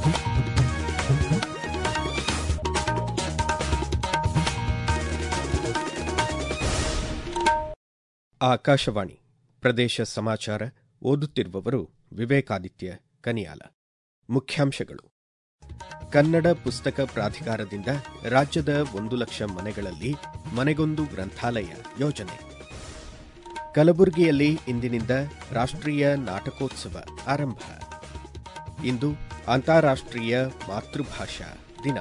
ಆಕಾಶವಾಣಿ ಪ್ರದೇಶ ಸಮಾಚಾರ ಓದುತ್ತಿರುವವರು ವಿವೇಕಾದಿತ್ಯ ಕನಿಯಾಲ ಮುಖ್ಯಾಂಶಗಳು ಕನ್ನಡ ಪುಸ್ತಕ ಪ್ರಾಧಿಕಾರದಿಂದ ರಾಜ್ಯದ ಒಂದು ಲಕ್ಷ ಮನೆಗಳಲ್ಲಿ ಮನೆಗೊಂದು ಗ್ರಂಥಾಲಯ ಯೋಜನೆ ಕಲಬುರಗಿಯಲ್ಲಿ ಇಂದಿನಿಂದ ರಾಷ್ಟ್ರೀಯ ನಾಟಕೋತ್ಸವ ಆರಂಭ ಇಂದು ಅಂತಾರಾಷ್ಟ್ರೀಯ ಮಾತೃಭಾಷಾ ದಿನ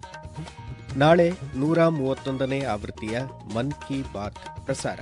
ನಾಳೆ ನೂರ ಮೂವತ್ತೊಂದನೇ ಆವೃತ್ತಿಯ ಮನ್ ಕಿ ಬಾತ್ ಪ್ರಸಾರ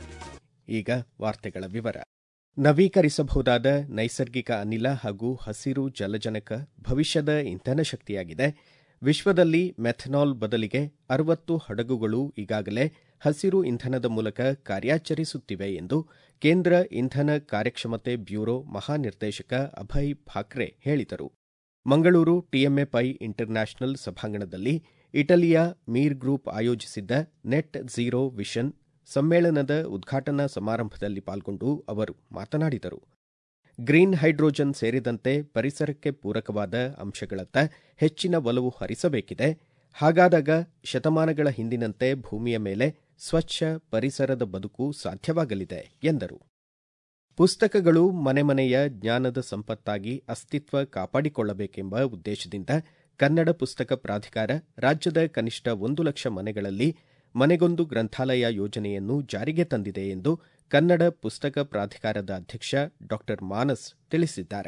ಈಗ ವಾರ್ತೆಗಳ ವಿವರ ನವೀಕರಿಸಬಹುದಾದ ನೈಸರ್ಗಿಕ ಅನಿಲ ಹಾಗೂ ಹಸಿರು ಜಲಜನಕ ಭವಿಷ್ಯದ ಇಂಧನ ಶಕ್ತಿಯಾಗಿದೆ ವಿಶ್ವದಲ್ಲಿ ಮೆಥನಾಲ್ ಬದಲಿಗೆ ಅರವತ್ತು ಹಡಗುಗಳು ಈಗಾಗಲೇ ಹಸಿರು ಇಂಧನದ ಮೂಲಕ ಕಾರ್ಯಾಚರಿಸುತ್ತಿವೆ ಎಂದು ಕೇಂದ್ರ ಇಂಧನ ಕಾರ್ಯಕ್ಷಮತೆ ಬ್ಯೂರೋ ಮಹಾನಿರ್ದೇಶಕ ಅಭಯ್ ಭಾಕ್ರೆ ಹೇಳಿದರು ಮಂಗಳೂರು ಟಿಎಂಎಪೈ ಇಂಟರ್ನ್ಯಾಷನಲ್ ಸಭಾಂಗಣದಲ್ಲಿ ಇಟಲಿಯ ಮೀರ್ ಗ್ರೂಪ್ ಆಯೋಜಿಸಿದ್ದ ನೆಟ್ ಝೀರೋ ವಿಷನ್ ಸಮ್ಮೇಳನದ ಉದ್ಘಾಟನಾ ಸಮಾರಂಭದಲ್ಲಿ ಪಾಲ್ಗೊಂಡು ಅವರು ಮಾತನಾಡಿದರು ಗ್ರೀನ್ ಹೈಡ್ರೋಜನ್ ಸೇರಿದಂತೆ ಪರಿಸರಕ್ಕೆ ಪೂರಕವಾದ ಅಂಶಗಳತ್ತ ಹೆಚ್ಚಿನ ಒಲವು ಹರಿಸಬೇಕಿದೆ ಹಾಗಾದಾಗ ಶತಮಾನಗಳ ಹಿಂದಿನಂತೆ ಭೂಮಿಯ ಮೇಲೆ ಸ್ವಚ್ಛ ಪರಿಸರದ ಬದುಕು ಸಾಧ್ಯವಾಗಲಿದೆ ಎಂದರು ಪುಸ್ತಕಗಳು ಮನೆ ಮನೆಯ ಜ್ಞಾನದ ಸಂಪತ್ತಾಗಿ ಅಸ್ತಿತ್ವ ಕಾಪಾಡಿಕೊಳ್ಳಬೇಕೆಂಬ ಉದ್ದೇಶದಿಂದ ಕನ್ನಡ ಪುಸ್ತಕ ಪ್ರಾಧಿಕಾರ ರಾಜ್ಯದ ಕನಿಷ್ಠ ಒಂದು ಲಕ್ಷ ಮನೆಗಳಲ್ಲಿ ಮನೆಗೊಂದು ಗ್ರಂಥಾಲಯ ಯೋಜನೆಯನ್ನು ಜಾರಿಗೆ ತಂದಿದೆ ಎಂದು ಕನ್ನಡ ಪುಸ್ತಕ ಪ್ರಾಧಿಕಾರದ ಅಧ್ಯಕ್ಷ ಡಾ ಮಾನಸ್ ತಿಳಿಸಿದ್ದಾರೆ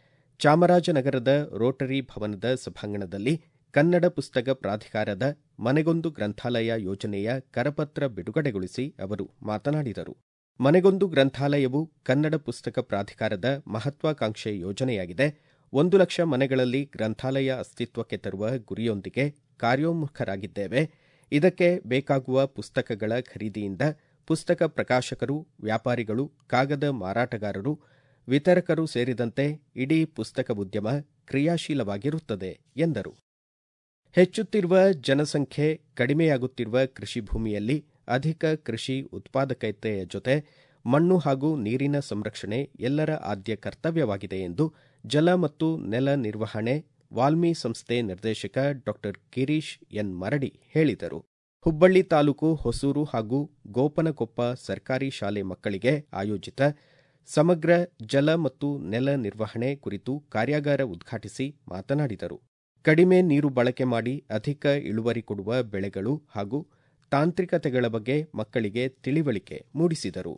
ಚಾಮರಾಜನಗರದ ರೋಟರಿ ಭವನದ ಸಭಾಂಗಣದಲ್ಲಿ ಕನ್ನಡ ಪುಸ್ತಕ ಪ್ರಾಧಿಕಾರದ ಮನೆಗೊಂದು ಗ್ರಂಥಾಲಯ ಯೋಜನೆಯ ಕರಪತ್ರ ಬಿಡುಗಡೆಗೊಳಿಸಿ ಅವರು ಮಾತನಾಡಿದರು ಮನೆಗೊಂದು ಗ್ರಂಥಾಲಯವು ಕನ್ನಡ ಪುಸ್ತಕ ಪ್ರಾಧಿಕಾರದ ಮಹತ್ವಾಕಾಂಕ್ಷೆ ಯೋಜನೆಯಾಗಿದೆ ಒಂದು ಲಕ್ಷ ಮನೆಗಳಲ್ಲಿ ಗ್ರಂಥಾಲಯ ಅಸ್ತಿತ್ವಕ್ಕೆ ತರುವ ಗುರಿಯೊಂದಿಗೆ ಕಾರ್ಯೋನ್ಮುಖರಾಗಿದ್ದೇವೆ ಇದಕ್ಕೆ ಬೇಕಾಗುವ ಪುಸ್ತಕಗಳ ಖರೀದಿಯಿಂದ ಪುಸ್ತಕ ಪ್ರಕಾಶಕರು ವ್ಯಾಪಾರಿಗಳು ಕಾಗದ ಮಾರಾಟಗಾರರು ವಿತರಕರು ಸೇರಿದಂತೆ ಇಡೀ ಪುಸ್ತಕ ಉದ್ಯಮ ಕ್ರಿಯಾಶೀಲವಾಗಿರುತ್ತದೆ ಎಂದರು ಹೆಚ್ಚುತ್ತಿರುವ ಜನಸಂಖ್ಯೆ ಕಡಿಮೆಯಾಗುತ್ತಿರುವ ಕೃಷಿ ಭೂಮಿಯಲ್ಲಿ ಅಧಿಕ ಕೃಷಿ ಉತ್ಪಾದಕತೆಯ ಜೊತೆ ಮಣ್ಣು ಹಾಗೂ ನೀರಿನ ಸಂರಕ್ಷಣೆ ಎಲ್ಲರ ಆದ್ಯ ಕರ್ತವ್ಯವಾಗಿದೆ ಎಂದು ಜಲ ಮತ್ತು ನೆಲ ನಿರ್ವಹಣೆ ವಾಲ್ಮಿ ಸಂಸ್ಥೆ ನಿರ್ದೇಶಕ ಡಾ ಗಿರೀಶ್ ಎನ್ ಮರಡಿ ಹೇಳಿದರು ಹುಬ್ಬಳ್ಳಿ ತಾಲೂಕು ಹೊಸೂರು ಹಾಗೂ ಗೋಪನಕೊಪ್ಪ ಸರ್ಕಾರಿ ಶಾಲೆ ಮಕ್ಕಳಿಗೆ ಆಯೋಜಿತ ಸಮಗ್ರ ಜಲ ಮತ್ತು ನೆಲ ನಿರ್ವಹಣೆ ಕುರಿತು ಕಾರ್ಯಾಗಾರ ಉದ್ಘಾಟಿಸಿ ಮಾತನಾಡಿದರು ಕಡಿಮೆ ನೀರು ಬಳಕೆ ಮಾಡಿ ಅಧಿಕ ಇಳುವರಿ ಕೊಡುವ ಬೆಳೆಗಳು ಹಾಗೂ ತಾಂತ್ರಿಕತೆಗಳ ಬಗ್ಗೆ ಮಕ್ಕಳಿಗೆ ತಿಳಿವಳಿಕೆ ಮೂಡಿಸಿದರು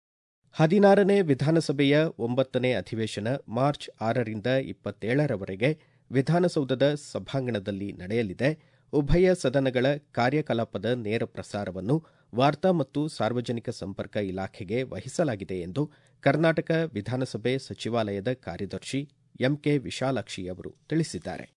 ಹದಿನಾರನೇ ವಿಧಾನಸಭೆಯ ಒಂಬತ್ತನೇ ಅಧಿವೇಶನ ಮಾರ್ಚ್ ಆರರಿಂದ ಇಪ್ಪತ್ತೇಳರವರೆಗೆ ವಿಧಾನಸೌಧದ ಸಭಾಂಗಣದಲ್ಲಿ ನಡೆಯಲಿದೆ ಉಭಯ ಸದನಗಳ ಕಾರ್ಯಕಲಾಪದ ನೇರ ಪ್ರಸಾರವನ್ನು ವಾರ್ತಾ ಮತ್ತು ಸಾರ್ವಜನಿಕ ಸಂಪರ್ಕ ಇಲಾಖೆಗೆ ವಹಿಸಲಾಗಿದೆ ಎಂದು ಕರ್ನಾಟಕ ವಿಧಾನಸಭೆ ಸಚಿವಾಲಯದ ಕಾರ್ಯದರ್ಶಿ ಎಂಕೆ ವಿಶಾಲಾಕ್ಷಿ ಅವರು ತಿಳಿಸಿದ್ದಾರೆ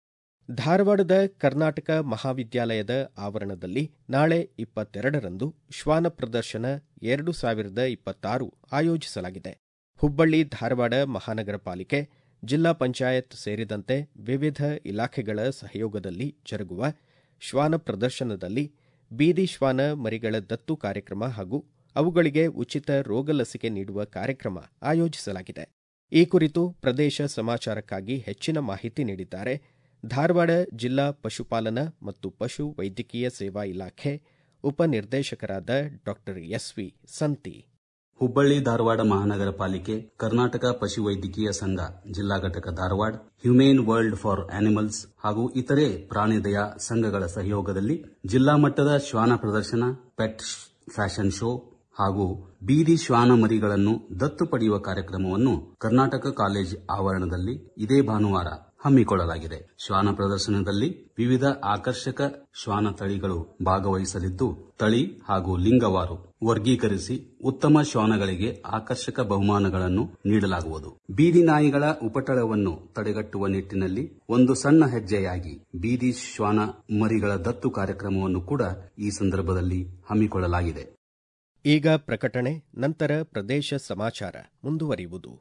ಧಾರವಾಡದ ಕರ್ನಾಟಕ ಮಹಾವಿದ್ಯಾಲಯದ ಆವರಣದಲ್ಲಿ ನಾಳೆ ಇಪ್ಪತ್ತೆರಡರಂದು ಶ್ವಾನ ಪ್ರದರ್ಶನ ಎರಡು ಸಾವಿರದ ಇಪ್ಪತ್ತಾರು ಆಯೋಜಿಸಲಾಗಿದೆ ಹುಬ್ಬಳ್ಳಿ ಧಾರವಾಡ ಮಹಾನಗರ ಪಾಲಿಕೆ ಜಿಲ್ಲಾ ಪಂಚಾಯತ್ ಸೇರಿದಂತೆ ವಿವಿಧ ಇಲಾಖೆಗಳ ಸಹಯೋಗದಲ್ಲಿ ಜರುಗುವ ಶ್ವಾನ ಪ್ರದರ್ಶನದಲ್ಲಿ ಬೀದಿ ಶ್ವಾನ ಮರಿಗಳ ದತ್ತು ಕಾರ್ಯಕ್ರಮ ಹಾಗೂ ಅವುಗಳಿಗೆ ಉಚಿತ ರೋಗ ಲಸಿಕೆ ನೀಡುವ ಕಾರ್ಯಕ್ರಮ ಆಯೋಜಿಸಲಾಗಿದೆ ಈ ಕುರಿತು ಪ್ರದೇಶ ಸಮಾಚಾರಕ್ಕಾಗಿ ಹೆಚ್ಚಿನ ಮಾಹಿತಿ ನೀಡಿದ್ದಾರೆ ಧಾರವಾಡ ಜಿಲ್ಲಾ ಪಶುಪಾಲನಾ ಮತ್ತು ಪಶು ವೈದ್ಯಕೀಯ ಸೇವಾ ಇಲಾಖೆ ಉಪನಿರ್ದೇಶಕರಾದ ಡಾ ಎಸ್ವಿ ಸಂತಿ ಹುಬ್ಬಳ್ಳಿ ಧಾರವಾಡ ಮಹಾನಗರ ಪಾಲಿಕೆ ಕರ್ನಾಟಕ ಪಶುವೈದ್ಯಕೀಯ ಸಂಘ ಜಿಲ್ಲಾ ಘಟಕ Dharwad humane world for animals ಹಾಗೂ ಇತರೆ ಪ್ರಾಣಿದಯ ಸಂಘಗಳ ಸಹಯೋಗದಲ್ಲಿ ಜಿಲ್ಲಾ ಮಟ್ಟದ ಶ್ವಾನ ಪ್ರದರ್ಶನ ಪೆಟ್ ಫ್ಯಾಷನ್ ಶೋ ಹಾಗೂ ಬೀದಿ ಶ್ವಾನ ಮರಿಗಳನ್ನು ದತ್ತು ಪಡೆಯುವ ಕಾರ್ಯಕ್ರಮವನ್ನು ಕರ್ನಾಟಕ ಕಾಲೇಜ್ ಆವರಣದಲ್ಲಿ ಇದೇ ಭಾನುವಾರ ಹಮ್ಮಿಕೊಳ್ಳಲಾಗಿದೆ ಶ್ವಾನ ಪ್ರದರ್ಶನದಲ್ಲಿ ವಿವಿಧ ಆಕರ್ಷಕ ಶ್ವಾನ ತಳಿಗಳು ಭಾಗವಹಿಸಲಿದ್ದು ತಳಿ ಹಾಗೂ ಲಿಂಗವಾರು ವರ್ಗೀಕರಿಸಿ ಉತ್ತಮ ಶ್ವಾನಗಳಿಗೆ ಆಕರ್ಷಕ ಬಹುಮಾನಗಳನ್ನು ನೀಡಲಾಗುವುದು ಬೀದಿ ನಾಯಿಗಳ ಉಪಟಳವನ್ನು ತಡೆಗಟ್ಟುವ ನಿಟ್ಟಿನಲ್ಲಿ ಒಂದು ಸಣ್ಣ ಹೆಜ್ಜೆಯಾಗಿ ಬೀದಿ ಶ್ವಾನ ಮರಿಗಳ ದತ್ತು ಕಾರ್ಯಕ್ರಮವನ್ನು ಕೂಡ ಈ ಸಂದರ್ಭದಲ್ಲಿ ಹಮ್ಮಿಕೊಳ್ಳಲಾಗಿದೆ ಈಗ ಪ್ರಕಟಣೆ ನಂತರ ಪ್ರದೇಶ ಸಮಾಚಾರ ಮುಂದುವರಿಯುವುದು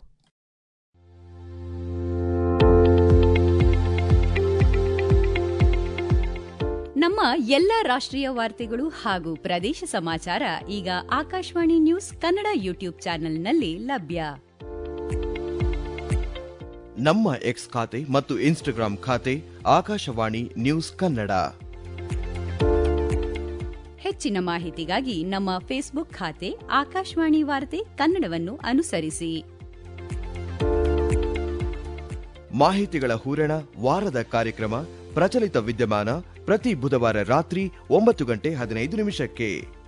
ನಮ್ಮ ಎಲ್ಲ ರಾಷ್ಟ್ರೀಯ ವಾರ್ತೆಗಳು ಹಾಗೂ ಪ್ರದೇಶ ಸಮಾಚಾರ ಈಗ ಆಕಾಶವಾಣಿ ನ್ಯೂಸ್ ಕನ್ನಡ ಯೂಟ್ಯೂಬ್ ಚಾನೆಲ್ನಲ್ಲಿ ಲಭ್ಯ ನಮ್ಮ ಎಕ್ಸ್ ಖಾತೆ ಮತ್ತು ಇನ್ಸ್ಟಾಗ್ರಾಂ ಖಾತೆ ಆಕಾಶವಾಣಿ ನ್ಯೂಸ್ ಕನ್ನಡ ಹೆಚ್ಚಿನ ಮಾಹಿತಿಗಾಗಿ ನಮ್ಮ ಫೇಸ್ಬುಕ್ ಖಾತೆ ಆಕಾಶವಾಣಿ ವಾರ್ತೆ ಕನ್ನಡವನ್ನು ಅನುಸರಿಸಿ ಮಾಹಿತಿಗಳ ಹೂರಣ ವಾರದ ಕಾರ್ಯಕ್ರಮ ಪ್ರಚಲಿತ ವಿದ್ಯಮಾನ ಪ್ರತಿ ಬುಧವಾರ ರಾತ್ರಿ ಒಂಬತ್ತು ಗಂಟೆ ಹದಿನೈದು ನಿಮಿಷಕ್ಕೆ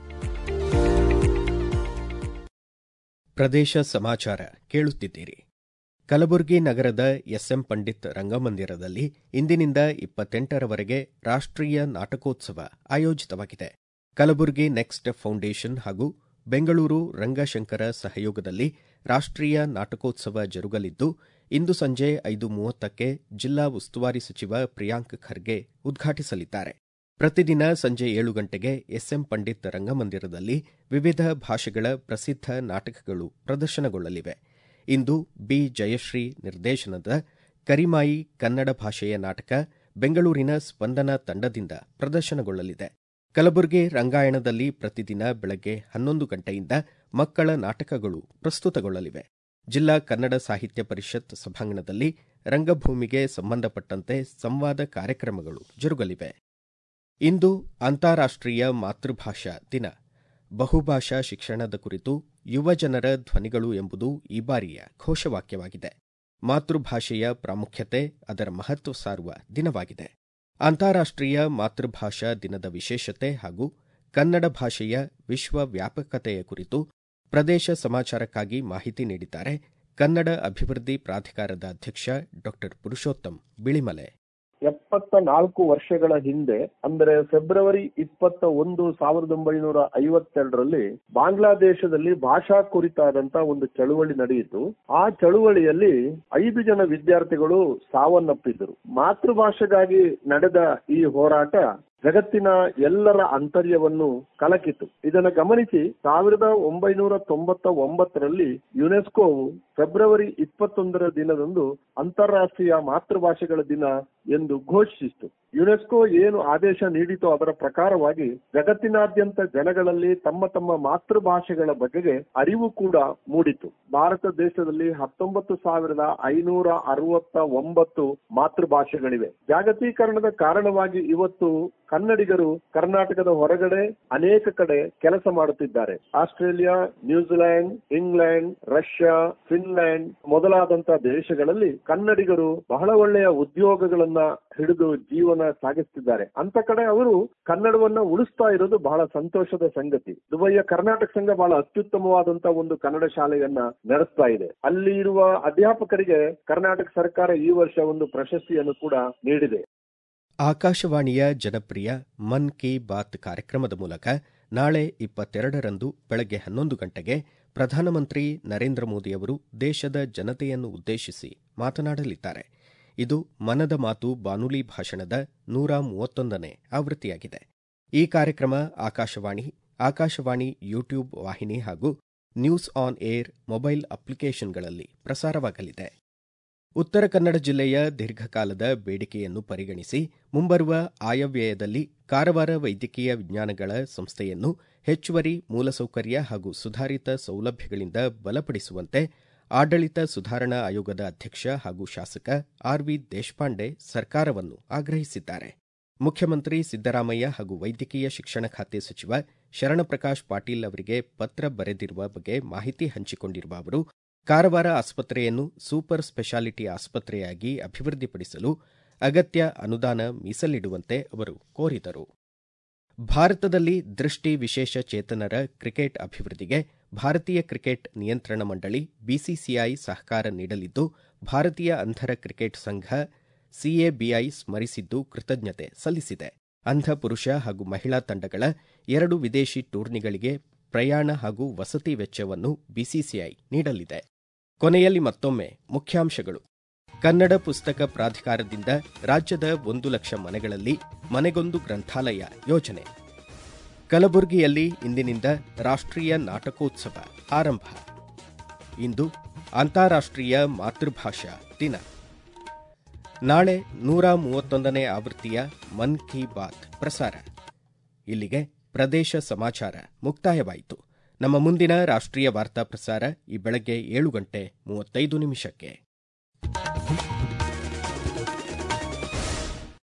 ಪ್ರದೇಶ ಸಮಾಚಾರ ಕೇಳುತ್ತಿದ್ದೀರಿ ಕಲಬುರಗಿ ನಗರದ ಎಸ್ಎಂ ಪಂಡಿತ್ ರಂಗಮಂದಿರದಲ್ಲಿ ಇಂದಿನಿಂದ ಇಪ್ಪತ್ತೆಂಟರವರೆಗೆ ರಾಷ್ಟ್ರೀಯ ನಾಟಕೋತ್ಸವ ಆಯೋಜಿತವಾಗಿದೆ ಕಲಬುರಗಿ ನೆಕ್ಸ್ಟ್ ಫೌಂಡೇಶನ್ ಹಾಗೂ ಬೆಂಗಳೂರು ರಂಗಶಂಕರ ಸಹಯೋಗದಲ್ಲಿ ರಾಷ್ಟ್ರೀಯ ನಾಟಕೋತ್ಸವ ಜರುಗಲಿದ್ದು ಇಂದು ಸಂಜೆ ಐದು ಮೂವತ್ತಕ್ಕೆ ಜಿಲ್ಲಾ ಉಸ್ತುವಾರಿ ಸಚಿವ ಪ್ರಿಯಾಂಕ್ ಖರ್ಗೆ ಉದ್ಘಾಟಿಸಲಿದ್ದಾರೆ ಪ್ರತಿದಿನ ಸಂಜೆ ಏಳು ಗಂಟೆಗೆ ಎಸ್ಎಂ ಪಂಡಿತ್ ರಂಗಮಂದಿರದಲ್ಲಿ ವಿವಿಧ ಭಾಷೆಗಳ ಪ್ರಸಿದ್ಧ ನಾಟಕಗಳು ಪ್ರದರ್ಶನಗೊಳ್ಳಲಿವೆ ಇಂದು ಬಿ ಜಯಶ್ರೀ ನಿರ್ದೇಶನದ ಕರಿಮಾಯಿ ಕನ್ನಡ ಭಾಷೆಯ ನಾಟಕ ಬೆಂಗಳೂರಿನ ಸ್ಪಂದನ ತಂಡದಿಂದ ಪ್ರದರ್ಶನಗೊಳ್ಳಲಿದೆ ಕಲಬುರಗಿ ರಂಗಾಯಣದಲ್ಲಿ ಪ್ರತಿದಿನ ಬೆಳಗ್ಗೆ ಹನ್ನೊಂದು ಗಂಟೆಯಿಂದ ಮಕ್ಕಳ ನಾಟಕಗಳು ಪ್ರಸ್ತುತಗೊಳ್ಳಲಿವೆ ಜಿಲ್ಲಾ ಕನ್ನಡ ಸಾಹಿತ್ಯ ಪರಿಷತ್ ಸಭಾಂಗಣದಲ್ಲಿ ರಂಗಭೂಮಿಗೆ ಸಂಬಂಧಪಟ್ಟಂತೆ ಸಂವಾದ ಕಾರ್ಯಕ್ರಮಗಳು ಜರುಗಲಿವೆ ಇಂದು ಅಂತಾರಾಷ್ಟ್ರೀಯ ಮಾತೃಭಾಷಾ ದಿನ ಬಹುಭಾಷಾ ಶಿಕ್ಷಣದ ಕುರಿತು ಯುವಜನರ ಧ್ವನಿಗಳು ಎಂಬುದು ಈ ಬಾರಿಯ ಘೋಷವಾಕ್ಯವಾಗಿದೆ ಮಾತೃಭಾಷೆಯ ಪ್ರಾಮುಖ್ಯತೆ ಅದರ ಮಹತ್ವ ಸಾರುವ ದಿನವಾಗಿದೆ ಅಂತಾರಾಷ್ಟ್ರೀಯ ಮಾತೃಭಾಷಾ ದಿನದ ವಿಶೇಷತೆ ಹಾಗೂ ಕನ್ನಡ ಭಾಷೆಯ ವಿಶ್ವ ವ್ಯಾಪಕತೆಯ ಕುರಿತು ಪ್ರದೇಶ ಸಮಾಚಾರಕ್ಕಾಗಿ ಮಾಹಿತಿ ನೀಡಿದ್ದಾರೆ ಕನ್ನಡ ಅಭಿವೃದ್ಧಿ ಪ್ರಾಧಿಕಾರದ ಅಧ್ಯಕ್ಷ ಡಾ ಪುರುಷೋತ್ತಮ್ ಬಿಳಿಮಲೆ ಎಪ್ಪತ್ತ ನಾಲ್ಕು ವರ್ಷಗಳ ಹಿಂದೆ ಅಂದರೆ ಫೆಬ್ರವರಿ ಇಪ್ಪತ್ತ ಒಂದು ಸಾವಿರದ ಒಂಬೈನೂರ ಐವತ್ತೆರಡರಲ್ಲಿ ಬಾಂಗ್ಲಾದೇಶದಲ್ಲಿ ಭಾಷಾ ಕುರಿತಾದಂತ ಒಂದು ಚಳುವಳಿ ನಡೆಯಿತು ಆ ಚಳುವಳಿಯಲ್ಲಿ ಐದು ಜನ ವಿದ್ಯಾರ್ಥಿಗಳು ಸಾವನ್ನಪ್ಪಿದ್ದರು ಮಾತೃಭಾಷೆಗಾಗಿ ನಡೆದ ಈ ಹೋರಾಟ ಜಗತ್ತಿನ ಎಲ್ಲರ ಅಂತರ್ಯವನ್ನು ಕಲಕಿತು ಇದನ್ನು ಗಮನಿಸಿ ಸಾವಿರದ ಒಂಬೈನೂರ ತೊಂಬತ್ತ ಒಂಬತ್ತರಲ್ಲಿ ಯುನೆಸ್ಕೋವು ಫೆಬ್ರವರಿ ಇಪ್ಪತ್ತೊಂದರ ದಿನದಂದು ಅಂತಾರಾಷ್ಟ್ರೀಯ ಮಾತೃಭಾಷೆಗಳ ದಿನ ಎಂದು ಘೋಷಿಸಿತು ಯುನೆಸ್ಕೋ ಏನು ಆದೇಶ ನೀಡಿತೋ ಅದರ ಪ್ರಕಾರವಾಗಿ ಜಗತ್ತಿನಾದ್ಯಂತ ಜನಗಳಲ್ಲಿ ತಮ್ಮ ತಮ್ಮ ಮಾತೃಭಾಷೆಗಳ ಬಗೆಗೆ ಅರಿವು ಕೂಡ ಮೂಡಿತು ಭಾರತ ದೇಶದಲ್ಲಿ ಹತ್ತೊಂಬತ್ತು ಸಾವಿರದ ಐನೂರ ಅರವತ್ತ ಒಂಬತ್ತು ಮಾತೃಭಾಷೆಗಳಿವೆ ಜಾಗತೀಕರಣದ ಕಾರಣವಾಗಿ ಇವತ್ತು ಕನ್ನಡಿಗರು ಕರ್ನಾಟಕದ ಹೊರಗಡೆ ಅನೇಕ ಕಡೆ ಕೆಲಸ ಮಾಡುತ್ತಿದ್ದಾರೆ Australia New Zealand England Russia Finland ಮೊದಲಾದಂತ ದೇಶಗಳಲ್ಲಿ ಕನ್ನಡಿಗರು ಬಹಳ ಒಳ್ಳೆಯ ಉದ್ಯೋಗಗಳನ್ನ ಹಿಡಿದು ಜೀವನ ಸಾಗಿಸ್ತಿದ್ದಾರೆ ಅಂತ ಕಡೆ ಅವರು ಕನ್ನಡವನ್ನ ಉಳಿಸ್ತಾ ಇರೋದು ಬಹಳ ಸಂತೋಷದ ಸಂಗತಿ ದುಬೈಯ ಕರ್ನಾಟಕ ಸಂಘ ಬಹಳ ಅತ್ಯುತ್ತಮವಾದಂತ ಒಂದು ಕನ್ನಡ ಶಾಲೆಯನ್ನ ನಡೆಸ್ತಾ ಇದೆ ಅಲ್ಲಿ ಇರುವ ಅಧ್ಯಾಪಕರಿಗೆ ಕರ್ನಾಟಕ ಸರ್ಕಾರ ಈ ವರ್ಷ ಒಂದು ಪ್ರಶಸ್ತಿಯನ್ನು ಕೂಡ ನೀಡಿದೆ ಆಕಾಶವಾಣಿಯ ಜನಪ್ರಿಯ ಮನ್ ಕಿ ಬಾತ್ ಕಾರ್ಯಕ್ರಮದ ಮೂಲಕ ನಾಳೆ ಇಪ್ಪತ್ತೆರಡರಂದು ಬೆಳಗ್ಗೆ ಹನ್ನೊಂದು ಗಂಟೆಗೆ ಪ್ರಧಾನಮಂತ್ರಿ ನರೇಂದ್ರ ಮೋದಿಯವರು ದೇಶದ ಜನತೆಯನ್ನು ಉದ್ದೇಶಿಸಿ ಮಾತನಾಡಲಿದ್ದಾರೆ ಇದು ಮನದ ಮಾತು ಬಾನುಲಿ ಭಾಷಣದ ನೂರ ಮೂವತ್ತೊಂದನೇ ಆವೃತ್ತಿಯಾಗಿದೆ ಈ ಕಾರ್ಯಕ್ರಮ ಆಕಾಶವಾಣಿ ಆಕಾಶವಾಣಿ ಯೂಟ್ಯೂಬ್ ವಾಹಿನಿ ಹಾಗೂ ನ್ಯೂಸ್ ಆನ್ ಏರ್ ಮೊಬೈಲ್ ಅಪ್ಲಿಕೇಶನ್ಗಳಲ್ಲಿ ಪ್ರಸಾರವಾಗಲಿದೆ ಉತ್ತರ ಕನ್ನಡ ಜಿಲ್ಲೆಯ ದೀರ್ಘಕಾಲದ ಬೇಡಿಕೆಯನ್ನು ಪರಿಗಣಿಸಿ ಮುಂಬರುವ ಆಯವ್ಯಯದಲ್ಲಿ ಕಾರವಾರ ವೈದ್ಯಕೀಯ ವಿಜ್ಞಾನಗಳ ಸಂಸ್ಥೆಯನ್ನು ಹೆಚ್ಚುವರಿ ಮೂಲಸೌಕರ್ಯ ಹಾಗೂ ಸುಧಾರಿತ ಸೌಲಭ್ಯಗಳಿಂದ ಬಲಪಡಿಸುವಂತೆ ಆಡಳಿತ ಸುಧಾರಣಾ ಆಯೋಗದ ಅಧ್ಯಕ್ಷ ಹಾಗೂ ಶಾಸಕ ಆರ್ವಿ ದೇಶಪಾಂಡೆ ಸರ್ಕಾರವನ್ನು ಆಗ್ರಹಿಸಿದ್ದಾರೆ ಮುಖ್ಯಮಂತ್ರಿ ಸಿದ್ದರಾಮಯ್ಯ ಹಾಗೂ ವೈದ್ಯಕೀಯ ಶಿಕ್ಷಣ ಖಾತೆ ಸಚಿವ ಶರಣಪ್ರಕಾಶ್ ಪಾಟೀಲ್ ಅವರಿಗೆ ಪತ್ರ ಬರೆದಿರುವ ಬಗ್ಗೆ ಮಾಹಿತಿ ಹಂಚಿಕೊಂಡಿರುವ ಅವರು ಕಾರವಾರ ಆಸ್ಪತ್ರೆಯನ್ನು ಸೂಪರ್ ಸ್ಪೆಷಾಲಿಟಿ ಆಸ್ಪತ್ರೆಯಾಗಿ ಅಭಿವೃದ್ಧಿಪಡಿಸಲು ಅಗತ್ಯ ಅನುದಾನ ಮೀಸಲಿಡುವಂತೆ ಅವರು ಕೋರಿದರು ಭಾರತದಲ್ಲಿ ದೃಷ್ಟಿ ವಿಶೇಷ ಚೇತನರ ಕ್ರಿಕೆಟ್ ಅಭಿವೃದ್ಧಿಗೆ ಭಾರತೀಯ ಕ್ರಿಕೆಟ್ ನಿಯಂತ್ರಣ ಮಂಡಳಿ ಬಿಸಿಸಿಐ ಸಹಕಾರ ನೀಡಲಿದ್ದು ಭಾರತೀಯ ಅಂಧರ ಕ್ರಿಕೆಟ್ ಸಂಘ ಸಿಎಬಿಐ ಸ್ಮರಿಸಿದ್ದು ಕೃತಜ್ಞತೆ ಸಲ್ಲಿಸಿದೆ ಅಂಧ ಪುರುಷ ಹಾಗೂ ಮಹಿಳಾ ತಂಡಗಳ ಎರಡು ವಿದೇಶಿ ಟೂರ್ನಿಗಳಿಗೆ ಪ್ರಯಾಣ ಹಾಗೂ ವಸತಿ ವೆಚ್ಚವನ್ನು ಬಿಸಿಸಿಐ ನೀಡಲಿದೆ ಕೊನೆಯಲ್ಲಿ ಮತ್ತೊಮ್ಮೆ ಮುಖ್ಯಾಂಶಗಳು ಕನ್ನಡ ಪುಸ್ತಕ ಪ್ರಾಧಿಕಾರದಿಂದ ರಾಜ್ಯದ ಒಂದು ಲಕ್ಷ ಮನೆಗಳಲ್ಲಿ ಮನೆಗೊಂದು ಗ್ರಂಥಾಲಯ ಯೋಜನೆ ಕಲಬುರಗಿಯಲ್ಲಿ ಇಂದಿನಿಂದ ರಾಷ್ಟ್ರೀಯ ನಾಟಕೋತ್ಸವ ಆರಂಭ ಇಂದು ಅಂತಾರಾಷ್ಟ್ರೀಯ ಮಾತೃಭಾಷಾ ದಿನ ನಾಳೆ ನೂರ ಮೂವತ್ತೊಂದನೇ ಆವೃತ್ತಿಯ ಮನ್ ಕಿ ಬಾತ್ ಪ್ರಸಾರ ಇಲ್ಲಿಗೆ ಪ್ರದೇಶ ಸಮಾಚಾರ ಮುಕ್ತಾಯವಾಯಿತು ನಮ್ಮ ಮುಂದಿನ ರಾಷ್ಟ್ರೀಯ ವಾರ್ತಾ ಪ್ರಸಾರ ಈ ಬೆಳಗ್ಗೆ ಏಳು ಗಂಟೆ ಮೂವತ್ತೈದು ನಿಮಿಷಕ್ಕೆ